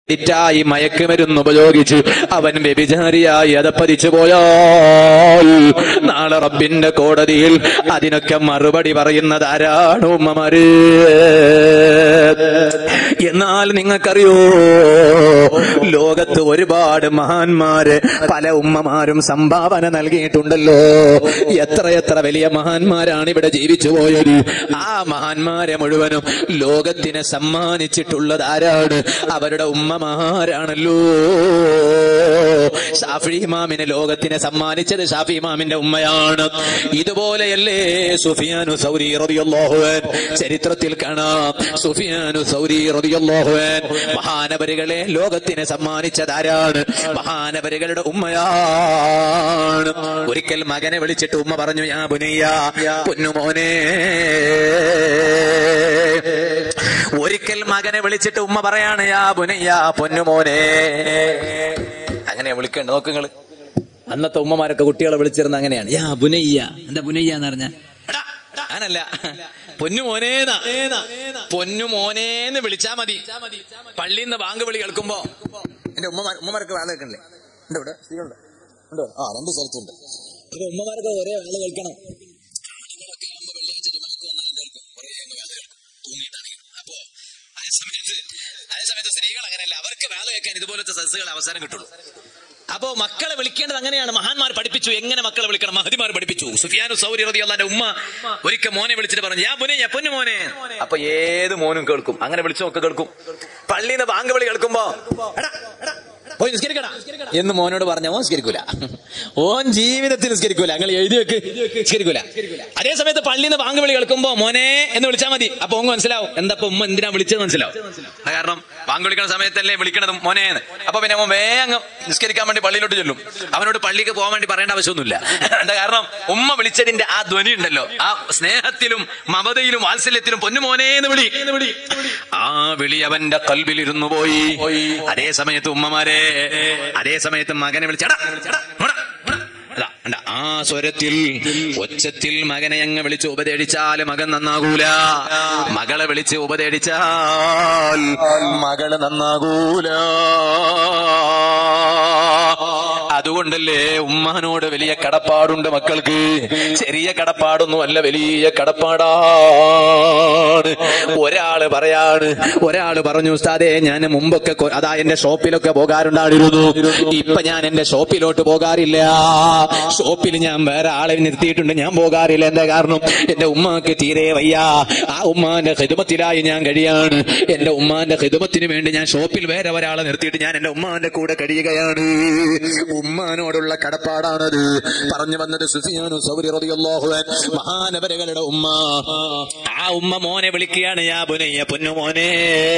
ായി മയക്കുമരുന്ന് ഉപയോഗിച്ച് അവൻ വ്യഭിചാരിയായി അതപ്പതിച്ചു പോയാൽ നാളെ റബ്ബിന്റെ കോടതിയിൽ അതിനൊക്കെ മറുപടി പറയുന്നത് ആരാണ് ഉമ്മമാര് എന്നാൽ നിങ്ങൾക്കറിയോ ലോകത്ത് ഒരുപാട് മഹാന്മാര് പല ഉമ്മമാരും സംഭാവന നൽകിയിട്ടുണ്ടല്ലോ എത്രയെത്ര വലിയ മഹാന്മാരാണ് ഇവിടെ ജീവിച്ചു പോയത് ആ മഹാന്മാരെ മുഴുവനും ലോകത്തിന് സമ്മാനിച്ചിട്ടുള്ളത് ആരാണ് അവരുടെ ഉമ്മമാരാണല്ലോ ഷാഫി ഇമാമിന് ലോകത്തിന് സമ്മാനിച്ചത് ഷാഫി ഇമാമിന്റെ ഉമ്മയാണ് ഇതുപോലെയല്ലേ സുഫിയാനു സൗരി റളിയല്ലാഹു അൻഹു ചരിത്രത്തിൽ കാണാം സുഫിയാനു സൗരി റളിയല്ലാഹു അൻഹു മഹാനവരുകളെ ലോകത്തിന് സമ്മാനിച്ചത് ആരാണ് മഹാനവരുകളുടെ ഉമ്മയാണ് ഒരിക്കൽ മകനെ വിളിച്ചിട്ട് ഉമ്മ പറഞ്ഞു യാ ബുനയ്യ പൊന്നുമോനെ ഒരിക്കൽ മകനെ വിളിച്ചിട്ട് ഉമ്മ പറയാണ് യാ ബുനയ്യ പൊന്നുമോനെ അങ്ങനെ വിളിക്കണ്ട നോക്ക് നിങ്ങള് അന്നത്തെ ഉമ്മമാരൊക്കെ കുട്ടികളെ വിളിച്ചിരുന്ന അങ്ങനെയാണ് യാ ബുനയ്യ എന്താ ബുനയ്യ എന്ന് പറഞ്ഞ അങ്ങനല്ല പൊന്നുമോനേന്നാ പൊന്നുമോനേന്ന് വിളിച്ചാ മതി പള്ളിയിൽ നിന്ന് ബാങ്ക് വിളി കേൾക്കുമ്പോ എന്റെ ഉമ്മമാർ ഉമ്മമാർക്ക് വേല കേൾക്കണില്ലേ ഉണ്ട് ഇവിടെ സ്ത്രീകളുണ്ട് ഉണ്ടോ ആ രണ്ട് സ്ഥലത്തുണ്ട് അപ്പൊ ഉമ്മമാർക്ക് ഒരേ വേല കേൾക്കണം അപ്പോ അതേ സമയത്ത് അതേ സമയത്ത് സ്ത്രീകൾ അങ്ങനെയല്ല അവർക്ക് വേല കേൾക്കാൻ ഇതുപോലത്തെ സദസ്സുകൾ അവസരം കിട്ടുള്ളൂ അപ്പോ മക്കളെ വിളിക്കേണ്ടത് അങ്ങനെയാണ് മഹാന്മാർ പഠിപ്പിച്ചു എങ്ങനെ മക്കളെ വിളിക്കണം മഹതിമാർ പഠിപ്പിച്ചു സുഫിയാനു സൗരി റതി അള്ളാന്റെ ഉമ്മ ഒരിക്കൽ മോനെ വിളിച്ചിട്ട് പറഞ്ഞു ഞാൻ പൊന്നെ ഞാൻ പൊന്നു മോനെ അപ്പൊ ഏത് മോനും കേൾക്കും അങ്ങനെ വിളിച്ചൊക്കെ കേൾക്കും പള്ളിയിൽ നിന്ന് ബാങ്ക് വിളി കേൾക്കുമ്പോ എടാ, എടാ, പോയി നിസ്കരിക്കടാ എന്ന് മോനോട് പറഞ്ഞ ഓൻ നിസ്കരിക്കൂല ഓൻ ജീവിതത്തിൽ നിസ്കരിക്കൂല നിങ്ങൾ എഴുതി വെക്ക് നിസ്കരിക്കൂല അതേ സമയത്ത് പള്ളിയിൽ നിന്ന് ബാങ്ക് വിളി കേൾക്കുമ്പോ മോനെ എന്ന് വിളിച്ചാൽ മതി അപ്പൊ ഓങ്ങ് മനസ്സിലാവും എന്താ ഇപ്പൊ ഉമ്മ എന്തിനാ വിളിച്ചത് മനസ്സിലാവും അത് കാരണം ബാങ്ക് വിളിക്കുന്ന സമയത്തല്ലേ വിളിക്കണത് മോനെ എന്ന്. അപ്പൊ പിന്നെ അവൻ വേഗം നിസ്കരിക്കാൻ വേണ്ടി പള്ളിയിലോട്ട് ചെല്ലും അവനോട് പള്ളിക്ക് പോകാൻ വേണ്ടി പറയേണ്ട ആവശ്യമൊന്നുമില്ല എന്താ കാരണം ഉമ്മ വിളിച്ചതിന്റെ ആ ധ്വനി ഉണ്ടല്ലോ ആ സ്നേഹത്തിലും മമതയിലും വാത്സല്യത്തിലും പൊന്നുമോനെ എന്ന് വിളി ആ വിളി അവന്റെ കൽവിലിരുന്നു പോയി അതേ സമയത്ത് ഉമ്മമാരെ അതേ സമയത്ത് മകനെ വിളിച്ചടാ അതാ കണ്ട ആ സ്വരത്തിൽ ഒച്ചത്തിൽ മകനെ അങ്ങ് വിളിച്ച് ഉപദേശിച്ചാൽ മകൻ നന്നാകൂല മകളെ വിളിച്ച് ഉപദേശിച്ചാൽ മകള് നന്നാകൂല അതുകൊണ്ടല്ലേ ഉമ്മാനോട് വലിയ കടപ്പാടുണ്ട് മക്കൾക്ക് ചെറിയ കടപ്പാടൊന്നും അല്ല വലിയ കടപ്പാടാണ് ഒരാള് പറയാണ് ഒരാള് പറഞ്ഞു ഉസ്താദേ ഞാൻ മുമ്പൊക്കെ കൊ- അതാ എന്റെ ഷോപ്പിലൊക്കെ പോകാറുണ്ടായിരുന്നു ഇപ്പൊ ഞാൻ എന്റെ ഷോപ്പിലോട്ട് പോകാറില്ല ഷോപ്പിൽ ഞാൻ വേറെ ആളെ നിർത്തിയിട്ടുണ്ട് ഞാൻ പോകാറില്ല എന്താ കാരണം എന്റെ ഉമ്മാക്ക് തീരെ വയ്യ ആ ഉമ്മാന്റെ ഹിദമത്തിലായി ഞാൻ കഴിയാണ് എന്റെ ഉമ്മാന്റെ ഹിദമത്തിന് വേണ്ടി ഞാൻ ഷോപ്പിൽ വേറെ ഒരാളെ നിർത്തിയിട്ട് ഞാൻ എന്റെ ഉമ്മാന്റെ കൂടെ കഴിയുകയാണ് ഉമ്മാനോടുള്ള കടപ്പാടാണത് പറഞ്ഞു വന്നത് സുഫിയാനു സൗരി റളിയല്ലാഹു അൻഹു മഹാനവരകളുടെ ഉമ്മ ആ ഉമ്മ മോനെ വിളിക്കുകയാണ് യാ ബുനയ്യ പൊന്നു മോനെ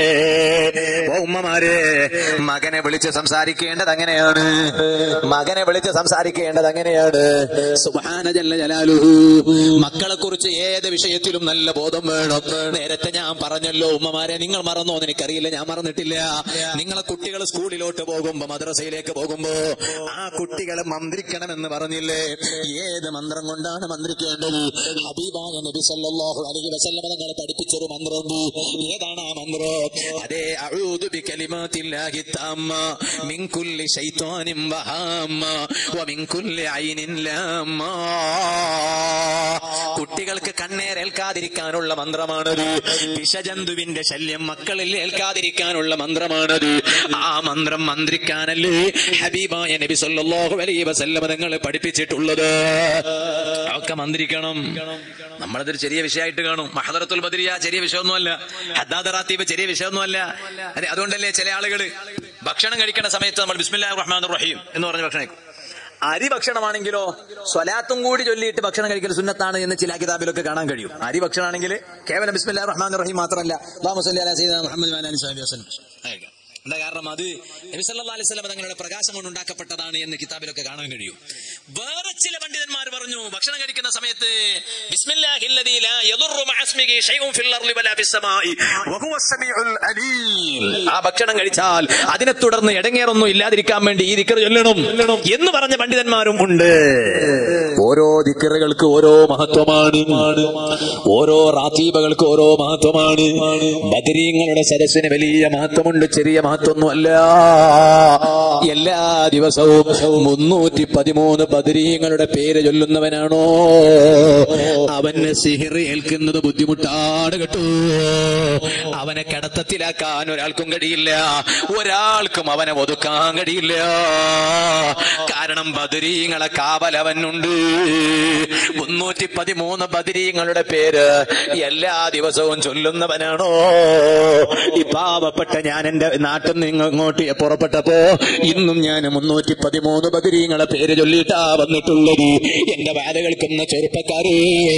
ഓ ഉമ്മമാരെ മകനെ വിളിച്ച് സംസാരിക്കേണ്ടത് അങ്ങനെയാണ് മകനെ വിളിച്ച് സംസാരിക്കേണ്ടത് അങ്ങനെയാണ് സുബ്ഹാന ജല്ല ജലാലുഹു മക്കളെ കുറിച്ച് ഏത് വിഷയത്തിലും നല്ല ബോധം വേണം നേരത്തെ ഞാൻ പറഞ്ഞല്ലോ ഉമ്മമാരെ നിങ്ങൾ മറന്നോ എന്ന് എനിക്കറിയില്ല ഞാൻ മറന്നിട്ടില്ല നിങ്ങളെ കുട്ടികൾ സ്കൂളിലോട്ട് പോകുമ്പോ മദ്രസയിലേക്ക് പോകുമ്പോ ആ കുട്ടികളെ മന്ത്രിക്കണമെന്ന് പറഞ്ഞില്ലേ ഏത് മന്ത്രം കൊണ്ടാണ് മന്ത്രിക്കേണ്ടത് ഹബീബായ നബി സല്ലല്ലാഹു അലൈഹി വസല്ലം തങ്ങളെ പഠിപ്പിച്ചൊരു മന്ത്രമുണ്ട് ഏതാണ് ആ മന്ത്രം അതേ അഊദു ബികലിമാത്തില്ലാഹി തമ്മ മിൻ കുല്ലി ശൈത്വാനിൻ വഹാമ്മ വമിൻ കുല്ലി ഐനിൻ ലാമ്മ കുട്ടികൾക്ക് കണ്ണേരേൽക്കാതിരിക്കാനുള്ള മന്ത്രമാണത് വിഷജന്തുവിന്റെ ശല്യം മക്കളിൽ ഏൽക്കാതിരിക്കാനുള്ള മന്ത്രമാണത് ആ മന്ത്രം മന്ത്രിക്കാനല്ലേ ഹബീബായ നബി സല്ലല്ലാഹു അലൈഹി വസല്ലം തങ്ങൾ പഠിപ്പിച്ചിട്ടുള്ളത് ഒക്കെ മന്ത്രിക്കണം നമ്മളതൊരു ചെറിയ വിഷയമായിട്ട് കാണും മഹദറത്തുൽ ബദരിയ ചെറിയ വിഷയമൊന്നുമല്ല ഹദ്ദാദ് റാത്തീബ് ചെറിയ വിഷയമൊന്നുമല്ല അതെ അതുകൊണ്ടല്ലേ ചില ആളുകൾ ഭക്ഷണം കഴിക്കുന്ന സമയത്ത് നമ്മൾ ബിസ്മില്ലാഹിർ റഹ്മാനിർ റഹീം എന്ന് പറഞ്ഞ് ഭക്ഷണം കഴിക്കും അരി ഭക്ഷണമാണെങ്കിലോ സ്വലാത്തും കൂടി ചൊല്ലിയിട്ട് ഭക്ഷണം കഴിക്കൽ സുന്നത്താണ് എന്ന് ചില കിതാബിലൊക്കെ കാണാൻ കഴിയും അരി ഭക്ഷണമാണെങ്കിൽ കേവലം ബിസ്മില്ലാഹിർ റഹ്മാനിർ റഹീം മാത്രമല്ല അല്ലാഹു സ്വല്ലി അലാ സയ്യിദന മുഹമ്മദ് വഅലാ അലിഹി സ്വഹ്ബിഹി വസല്ലം ആയിരിക്കാം. എന്താ കാരണം അത് നബി സല്ലല്ലാഹു അലൈഹി വസല്ലം തങ്ങളുടെ പ്രകാശം കൊണ്ട് ഉണ്ടാക്കപ്പെട്ടതാണ് എന്ന് കിതാബിലൊക്കെ കാണാൻ കഴിയും വേറെ ചില പണ്ഡിതന്മാർ പറഞ്ഞു ഭക്ഷണം കഴിക്കുന്ന സമയത്ത് ബിസ്മില്ലാഹിൽ ലദീ ലാ യദുറു മഅ ഇസ്മിഹി ശൈഉൻ ഫിൽ അർളി വലാ ഫിസ് സമാഇ വഹുവ സമീഉൽ അലീം ആ ഭക്ഷണം കഴിച്ചാൽ അതിനെ തുടർന്ന് ഇടങ്ങേറൊന്നും ഇല്ലാതിരിക്കാൻ വേണ്ടി ഈ ദിക്ർ ചൊല്ലണം എന്ന് പറഞ്ഞ പണ്ഡിതന്മാരും ഉണ്ട് ഓരോ ദിക്കറുകൾക്ക് ഓരോ മഹത്വമാണ് ഓരോ റാത്തീബകൾക്ക് ഓരോ മഹത്വമാണ് ബദരീങ്ങളുടെ സരസിന് വലിയ മഹത്വമുണ്ട് ചെറിയ മഹത്വം ജമാഅത്തൊന്നുമല്ല എല്ലാ ദിവസവും മുന്നൂറ്റി പതിമൂന്ന് ബദരീങ്ങളുടെ പേര് ചൊല്ലുന്നവനാണോ അവന് സിഹിർ ഏൽക്കുന്നത് ബുദ്ധിമുട്ടാണ് കേട്ടോ അവനെ കടത്തത്തിലാക്കാൻ ഒരാൾക്കും കഴിയില്ല ഒരാൾക്കും അവനെ ഒതുക്കാൻ കഴിയില്ല കാരണം ബദരീങ്ങളെ കാവലവനുണ്ട് മുന്നൂറ്റി പതിമൂന്ന് ബദരീങ്ങളുടെ പേര് എല്ലാ ദിവസവും ചൊല്ലുന്നവനാണോ ഈ പാവപ്പെട്ട ഞാൻ എന്റെ നാട്ടിൽ നിന്ന് ഇങ്ങോട്ട് പുറപ്പെട്ടപ്പോ ഇന്നും ഞാൻ മുന്നൂറ്റി പതിമൂന്ന് ബദരീങ്ങളെ പേര് ചൊല്ലിയിട്ടാ വന്നിട്ടുള്ളത് എന്റെ വാല കേൾക്കുന്ന ചെറുപ്പക്കാരെ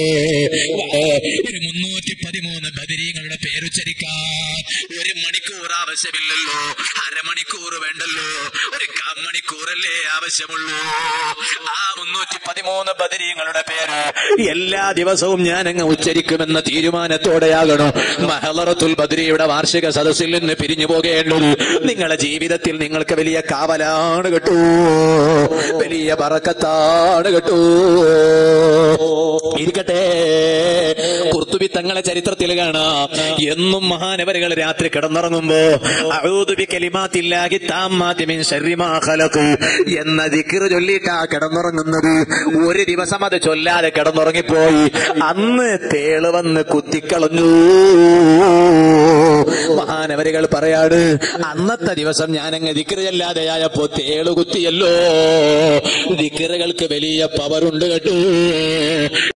ഒരു മുന്നൂറ്റി പതിമൂന്ന് ബദരീങ്ങളുടെ പേരുച്ചരിക്കാൻ ഒരു മണിക്കൂർ ആവശ്യമില്ലല്ലോ അരമണിക്കൂർ വേണ്ടല്ലോ ഒരു മണിക്കൂറല്ലേ ആവശ്യമുള്ളൂ ആ മുന്നൂറ്റി പതിമൂന്ന് ബദരീങ്ങളുടെ പേര് എല്ലാ ദിവസവും ഞാൻ അങ്ങ് ഉച്ചരിക്കുമെന്ന തീരുമാനത്തോടെയാകണം മഹലറത്തുൽ ബദരിയുടെ വാർഷിക സദസ്സിൽ നിന്ന് പിരിഞ്ഞു പോകേണ്ടത് നിങ്ങളുടെ ജീവിതത്തിൽ നിങ്ങൾക്ക് വലിയ കാവലാണ് കേട്ടോ വലിയ പറക്കത്താണ് കേട്ടോ ഇരിക്കട്ടെ കുർത്തുബി തങ്ങളെ ചരിത്രത്തിൽ കാണാം എന്നും മഹാനവരുകൾ രാത്രി കിടന്നുറങ്ങുമ്പോ അഊദു ബി കലിമാത്തില്ലാഹി താമ്മാതി മിൻ ശർരി മാ ഖലഖ് എന്ന ദിക്ർ ചൊല്ലിയിട്ടാ കിടന്നുറങ്ങുന്നത് ഒരു ദിവസം അത് ചൊല്ലാതെ കിടന്നുറങ്ങിപ്പോയി അന്ന് തേള് വന്ന് കുത്തിക്കളഞ്ഞു മഹാനവരുകൾ പറയാണ് അന്നത്തെ ദിവസം ഞാൻ അങ്ങ് ദിക്ർ ചെല്ലാതെയായപ്പോ തേള് കുത്തിയല്ലോ ദിക്റുകൾക്ക് വലിയ പവറുണ്ട് കേട്ടോ